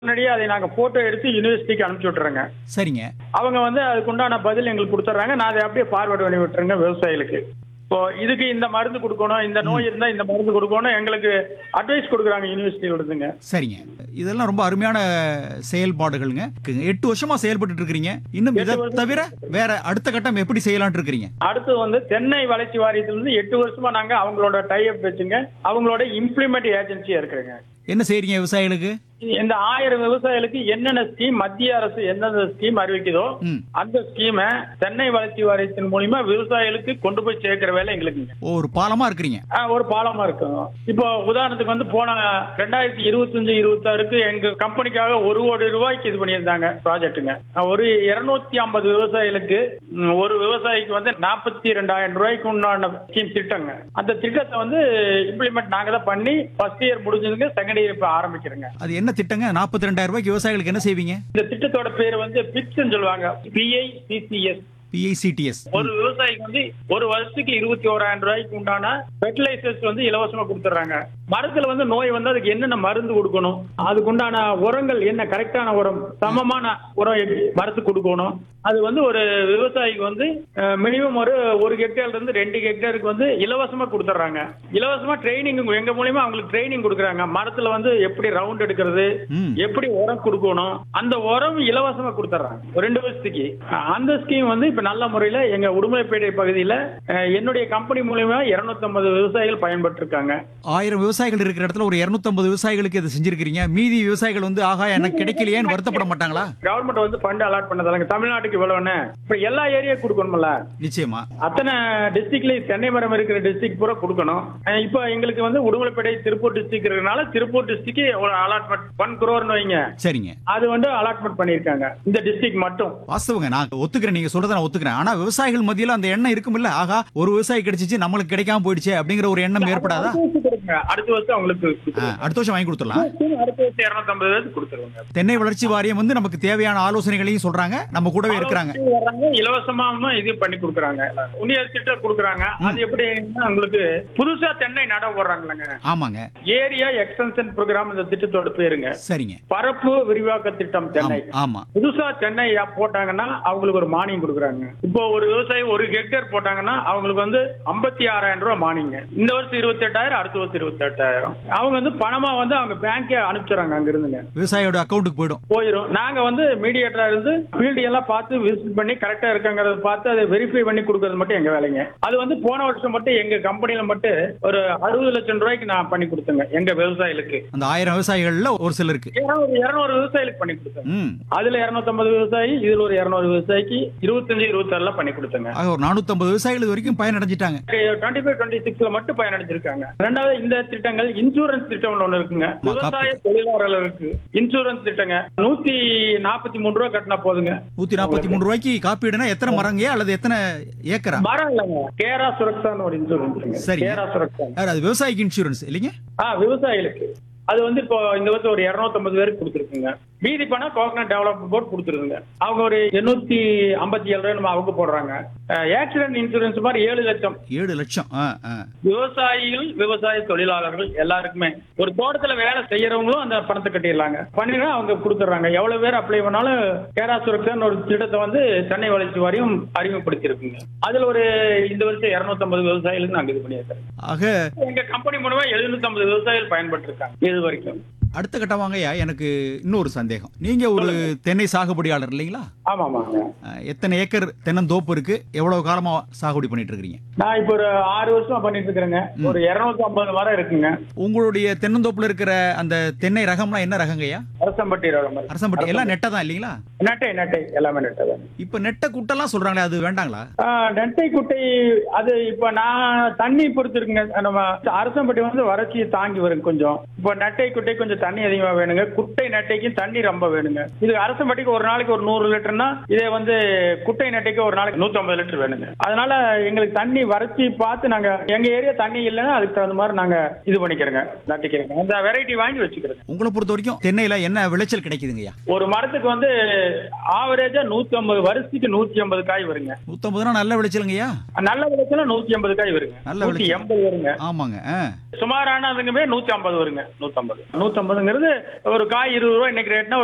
முன்னாடியே அதை நாங்க போட்டோ எடுத்து யூனிவர்சிட்டிக்கு அனுப்பிச்சு விட்டுறோங்க சரிங்க அவங்க வந்து அதுக்குண்டான பதில் எங்களுக்கு கொடுத்துட்றாங்க நான் அதை அப்படியே ஃபார்வர்ட் பண்ணி விட்டுறேங்க விவசாயிகளுக்கு இப்போ இதுக்கு இந்த மருந்து கொடுக்கணும் இந்த நோய் இருந்தா இந்த மருந்து கொடுக்கணும் எங்களுக்கு அட்வைஸ் கொடுக்குறாங்க யூனிவர்சிட்டி விடுதுங்க சரிங்க இதெல்லாம் ரொம்ப அருமையான செயல்பாடுகள்ங்க எட்டு வருஷமா செயல்பட்டு இருக்கிறீங்க இன்னும் இதை தவிர வேற அடுத்த கட்டம் எப்படி செய்யலாம்னு இருக்கிறீங்க அடுத்து வந்து தென்னை வளர்ச்சி வாரியத்திலிருந்து எட்டு வருஷமா நாங்க அவங்களோட டைப் வச்சுங்க அவங்களோட இம்ப்ளிமெண்ட் ஏஜென்சியா இருக்கிறேங்க என்ன செய்றீங்க விவசாயிகளுக்கு இந்த ஆயிரம் விவசாயிகளுக்கு என்னென்ன ஸ்கீம் மத்திய அரசு எந்தெந்த ஸ்கீம் அறிவிக்குதோ ம். அந்த ஸ்கீமை தென்னை வளர்ச்சி வாரியத்தின் மூலியமா விவசாயிகளுக்கு கொண்டு போய் சேர்க்கிற வேலை எங்களுக்குங்க ஒரு பாலமா இருக்கிறீங்க ஆ, ஒரு பாலமா இருக்கும் இப்போ உதாரணத்துக்கு வந்து போன ரெண்டாயிரத்தி இருபத்தஞ்சு இருபத்தாறுக்கு எங்க கம்பெனிக்காக ஒரு கோடி ரூபாய்க்கு இது பண்ணியிருந்தாங்க ப்ராஜெக்ட்டுங்க ஒரு இருநூத்தி ஐம்பது விவசாயிகளுக்கு ம், ஒரு விவசாயிக்கு வந்து நாற்பத்தி ரெண்டாயிரம் ரூபாய்க்கு உண்டான ஸ்கீம் திட்டங்க அந்த திட்டத்தை வந்து இம்ப்ளிமெண்ட் நாங்க தான் பண்ணி ஃபர்ஸ்ட் இயர் முடிஞ்சதுங்க செகண்ட் இயர் இப்போ ஆரம்பிக்கிறோங்க அது என்ன திட்டங்க நாற்பத்தி ரெண்டாயிரம் ரூபாய்க்கு விவசாயிகளுக்கு என்ன செய்வீங்க இந்த திட்டத்தோட பேர் வந்து பிக்ஸ்ன்னு சொல்லுவாங்க பிஐசிசிஎஸ் பிஐசிடிஎஸ் ஒரு விவசாயிக்கு வந்து ஒரு வருஷத்துக்கு இருபத்தி ஓராயிரம் ரூபாய்க்கு உண்டான ஃபெர்டிலைசர்ஸ் வந்து இலவசமா கொடுத்துட்றாங்க மரத்துல வந்து நோய் வந்து அதுக்கு என்னென்ன மருந்து கொடுக்கணும் அதுக்கு உண்டான உரங்கள் என்ன கரெக்டான உரம் சமமான உரம் எப்படி மரத்துக்கு கொடுக்கணும் அது வந்து ஒரு விவசாயிக்கு வந்து மினிமம் ஒரு ஒரு ஹெக்டேர்ல இருந்து ரெண்டு ஹெக்டேருக்கு வந்து இலவசமா கொடுத்துட்றாங்க இலவசமா ட்ரைனிங் எங்க மூலியமா அவங்களுக்கு ட்ரைனிங் கொடுக்குறாங்க மரத்துல வந்து எப்படி ரவுண்ட் எடுக்கிறது ம். எப்படி உரம் கொடுக்கணும் அந்த உரம் இலவசமா கொடுத்துட்றாங்க ஒரு ரெண்டு வருஷத்துக்கு அஹ் அந்த ஸ்கீம் வந்து இப்ப நல்ல முறையில எங்க உடுமலைப்பேட்டை பகுதியில அஹ், என்னுடைய கம்பெனி மூலியமா 250 விவசாயிகள் பயன்பட்டு இருக்காங்க ஆயிரம் விவசாயிகள் இருக்கிற இடத்துல ஒரு 250 விவசாயிகளுக்கு இதை செஞ்சிருக்கிறீங்க மீதி விவசாயிகள் வந்து ஆகா எனக்கு கிடைக்கலையேன்னு வருத்தப்பட மாட்டாங்களா கவர்மெண்ட் வந்து ஃபண்ட் அலாட் பண்ணதாங்க தமிழ்நாட்டுக்கு இவ்வளவுன்னு இப்ப எல்லா ஏரியா கொடுக்கணும்ல நிச்சயமா அத்தனை டிஸ்ட்ரிக்ட்லயும் தென்னை மரம் இருக்கிற டிஸ்ட்ரிக்ட் பூரா கொடுக்கணும் அஹ் இப்போ எங்களுக்கு வந்து உடுமலைப்பேட்டை திருப்பூர் டிஸ்ட்ரிக்ட் இருக்கிறதுனால திருப்பூர் டிஸ்ட்ரிக்ட் ஒரு அலாட்மெண்ட் ஒன் குரோர்னு வைங்க சரிங்க அது வந்து அலாட்மெண்ட் பண்ணியிருக்காங்க இந்த டிஸ்ட்ரிக்ட் மட்டும் வாஸ்தவங்க நான் ஒத்துக்கிறேன் நீங்க சொல்றதை நான் ஒத்துக்கிறேன் ஆனா விவசாயிகள் மத்தியில அந்த எண்ணம் இருக்கும்ல ஆகா ஒரு விவசாயி கிடைச்சிச்சு நம்மளுக்கு கிடைக்காம போயிடுச்சே அப்படிங்கிற ஒரு எண்ணம் ஏற்படாதா அடுத்த வருஷம் கொடுங்க. அடுத்த வருஷம் அவங்களுக்கு ஆ, கொடுத்துருவோம். அடுத்த வருஷம் வாங்கி கொடுத்துடலாம் அடுத்த வருஷம் இருநூத்தம்பது பேருக்கு கொடுத்துருவாங்க தென்னை வளர்ச்சி வாரியம் வந்து நமக்கு தேவையான ஆலோசனைகளையும் சொல்றாங்க நம்ம கூடவே இருக்கிறாங்க வர்றாங்க இலவசமாவும் இது பண்ணி கொடுக்குறாங்க உனியர் திட்டம் கொடுக்குறாங்க அது எப்படின்னா உங்களுக்கு புதுசா தென்னை நட போடுறாங்களங்க ஆமாங்க ஏரியா எக்ஸ்டென்ஷன் ப்ரோக்ராம் இந்த திட்டத்தோட பேருங்க சரிங்க பரப்பு விரிவாக்க திட்டம் தென்னை ஆமா, ஆமா புதுசா தென்னை போட்டாங்கன்னா அவங்களுக்கு ஒரு மானியம் கொடுக்குறாங்க இப்போ ஒரு விவசாயி ஒரு ஹெக்டேர் போட்டாங்கன்னா அவங்களுக்கு வந்து ஐம்பத்தி ஆறாயிரம் ரூபாய் மானியங்க இந்த வருஷம் இருபத்தி எட்டாயிரம் அடுத்த வருஷம் இருபத்தி எட்டாயிரம் அவங்க வந்து பணமா வந்து அவங்க பேங்கே அனுப்பிச்சுறாங்க அங்க இருந்துங்க விவசாயியோட அக்கௌண்ட்டுக்கு போயிடும் போயிடும் நாங்க வந்து மீடியேட்டரா இருந்து ஃபீல்டு எல்லாம் பார்த்து விசிட் பண்ணி கரெக்டா இருக்காங்கிறத பார்த்து அதை வெரிஃபை பண்ணி கொடுக்கறது மட்டும் எங்க வேலைங்க அது வந்து போன வருஷம் மட்டும் எங்க கம்பெனில மட்டும் ஒரு அறுபது லட்சம் ரூபாய்க்கு நான் பண்ணி கொடுத்தேங்க எங்க விவசாயிகளுக்கு அந்த ஆயிரம் விவசாயிகள்ல ஒரு சிலருக்கு ஏன்னா ஒரு இருநூறு விவசாயிகளுக்கு பண்ணி கொடுத்தேன் ம் அதுல 250 விவசாயி இதுல ஒரு இருநூறு விவசாயிக்கு இருபத்தஞ்சு இருபத்தாறுல பண்ணி கொடுத்தேங்க ஆக ஒரு 450 விவசாயிகள் இது வரைக்கும் பயனடைஞ்சிட்டாங்க டுவெண்ட்டி ஃபைவ் டுவெண்ட்டி சிக்ஸ்ல மட்டும் பயனடைஞ்சிருக்காங்க ரெண்டாவது இந்த திட்டங்கள் இன்சூரன்ஸ் திட்டம் ஒண்ணு இருக்குங்க ஆமா, விவசாய தொழிலாளர்களுக்கு இன்சூரன்ஸ் திட்டங்க நூத்தி நாற்பத்தி மூணு ரூபா கட்டினா போதுங்க நூத்தி நாற்பத்தி மூணு ரூபாய்க்கு காப்பீடுனா எத்தனை மரங்க அல்லது எத்தனை ஏக்கரா மரம் இல்லைங்க கேரா சுரக்ஷான்னு ஒரு இன்சூரன்ஸ் சரிங்க. கேரா சுரக்ஷா யார் அது விவசாயிக்கு இன்சூரன்ஸ் இல்லைங்க ஆ விவசாயிகளுக்கு அது வந்து இப்போ இந்த வருஷம் ஒரு 250 பேருக்கு கொடுத்துருக்குங்க மீதி பணம் கோகனட் டெவலப்மெண்ட் போர்டு கொடுத்துருங்க அவங்க ஒரு எண்ணூத்தி ஐம்பத்தி ஏழு ரூபாய் நம்ம அவங்க போடுறாங்க ஆக்சிடென்ட் இன்சூரன்ஸ் மாதிரி ஏழு லட்சம் ஏழு லட்சம் ஆ, ஆ. விவசாயிகள் விவசாய தொழிலாளர்கள் எல்லாருக்குமே ஒரு தோட்டத்துல வேலை செய்யறவங்களும் அந்த பணத்தை கட்டிடலாங்க பண்ணினா அவங்க கொடுத்துட்றாங்க எவ்வளவு பேர் அப்ளை பண்ணாலும் கேரா சுரக்ஷன் ஒரு திட்டத்தை வந்து சென்னை வளர்ச்சி வாரியம் அறிமுகப்படுத்தியிருக்குங்க அதுல ஒரு இந்த வருஷம் 250 விவசாயிகளுக்கு நாங்க இது பண்ணியிருக்கோம் ஆக எங்க கம்பெனி மூலமா 750 விவசாயிகள் பயன்பட்டு இருக்காங்க இது வரைக்கும் அடுத்த கட்டமாங்கய்யா எனக்கு இன்னொரு சந்தேகம் நீங்க ஒரு தென்னை சாகுபடியாளர் இல்லைங்களா ஆமா ஆமாங்க அஹ், எத்தனை ஏக்கர் தென்னந்தோப்பு இருக்கு எவ்வளவு காலமா சாகுபடி பண்ணிட்டு இருக்கிறீங்க நான் இப்போ ஒரு ஆறு வருஷமா பண்ணிட்டு இருக்கிறேங்க ஒரு 250 மரம் இருக்குங்க உங்களுடைய தென்னந்தோப்புல இருக்கிற அந்த தென்னை ரகம்லாம் என்ன ரகங்கய்யா அரசம்பட்டி ரகம் இருக்கு. அரசம்பட்டி எல்லாம் நெட்டை தான் இல்லைங்களா நெட்டை நெட்டை எல்லாமே நெட்டை தான் இப்ப நெட்டை குட்டெல்லாம் சொல்றாங்களே அது வேண்டாங்களா ஆ, நெட்டை குட்டை அது இப்ப நான் தண்ணி பொறுத்து இருக்குங்க நம்ம அரசம்பட்டி வந்து வறட்சியை தாங்கி வரும் கொஞ்சம் இப்போ நெட்டை குட்டை கொஞ்சம் தண்ணி அதிகமா வேணுங்க குட்டை நெட்டைக்கு தண்ணி ரொம்ப வேணுங்க இது அரசம்பட்டிக்கு ஒரு நாளைக்கு ஒரு நூறு லிட்டர்னா இதே வந்து குட்டை நெட்டைக்கு ஒரு நாளைக்கு 150 லிட்டர் வேணுங்க அதனால எங்களுக்கு தண்ணி வறட்சி பார்த்து நாங்க எங்க ஏரியா தண்ணி இல்லைன்னா அதுக்கு தகுந்த மாதிரி நாங்க இது பண்ணிக்கிறோங்க நட்டிக்கிறோங்க அந்த வெரைட்டி வாங்கி வச்சுக்கிறோங்க உங்களை பொறுத்த வரைக்கும் தென்னையில என்ன என்ன விளைச்சல் கிடைக்குதுங்கய்யா ஒரு மரத்துக்கு வந்து ஆவரேஜா நூத்தி ஐம்பது வருஷத்துக்கு நூத்தி ஐம்பது காய் வருங்க நூத்தம்பதுனா நல்ல விளைச்சலுங்கய்யா நல்ல விளைச்சல நூத்தி ஐம்பது காய் வருங்க நல்ல நூத்தி விளைச்சல். எண்பது வருங்க ஆமாங்க ஆ. சுமாரானதுங்குமே நூத்தி ஐம்பது வருங்க நூத்தி ஐம்பது நூத்தி ஐம்பதுங்கிறது ஒரு காய் இருபது ரூபாய் இன்னைக்கு ரேட்னா